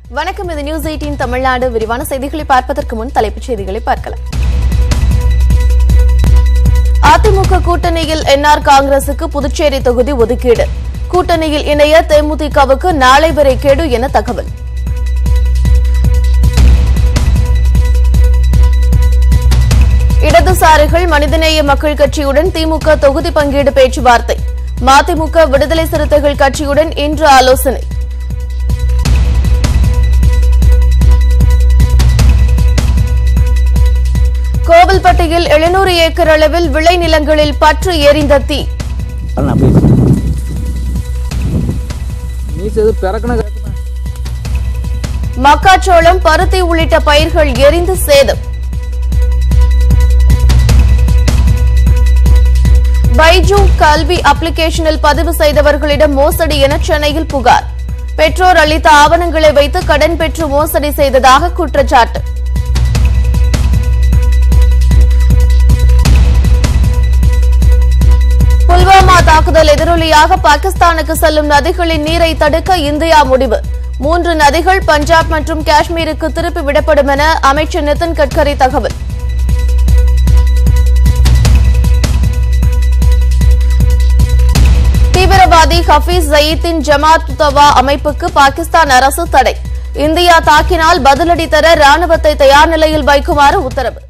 வணக்கம் இது news eighteen Tamil Nadu விரிவான செய்திகளை பார்ப்பதற்கு முன் தலைப்புச் செய்திகளை பார்க்கலாம் அதிமுக கூட்டணியில் என்ஆர் காங்கிரசுக்கு புதுச்சேரி தொகுதி ஒதுக்கீடு கூட்டணியில் இணைய தேமுதிகவுக்கு நாளை வரை கெடு என தகவல் இடதுசாரிகள் மனிதநேய மக்கள் கட்சியுடன் திமுக தொகுதி பங்கீடு பேச்சுவார்த்தை மதிமுக விடுதலை சிறுத்தைகள் கட்சியுடன் இன்று ஆலோசனை கோவில்பட்டியில் எழுநூறு ஏக்கர் அளவில் விளைநிலங்களில் பற்று எரிந்த தீ வரணும் அப்படியே மீஸ் எது பிறக்கணும் கேட்குமா மக்காச்சோளம் பருத்தி உள்ளிட்ட பயிர்கள் எரிந்து சேதம் பைஜூ கல்வி அப்ளிகேஷனில் பதிவு செய்தவர்களிடம் மோசடி என சென்னையில் புகார் பெற்றோர் அளித்த ஆவணங்களை வைத்து கடன் பெற்று மோசடி செய்ததாக குற்றச்சாட்டு புல்வாமா தாக்குதல் எதிரொலியாக பாகிஸ்தானுக்கு செல்லும் நதிகளின் நீரை தடுக்க இந்தியா முடிவு மூன்று நதிகள் பஞ்சாப் மற்றும் காஷ்மீருக்கு திருப்பி விடப்படும் என அமைச்சர் நிதின் கட்கரி தகவல் தீவிரவாதி ஹபீஸ் ஜயீத்தின் ஜமாத் தவா அமைப்புக்கு பாகிஸ்தான் அரசு தடை இந்தியா தாக்கினால் பதிலடி தர ராணுவத்தை தயார் நிலையில் வைக்குமாறு உத்தரவு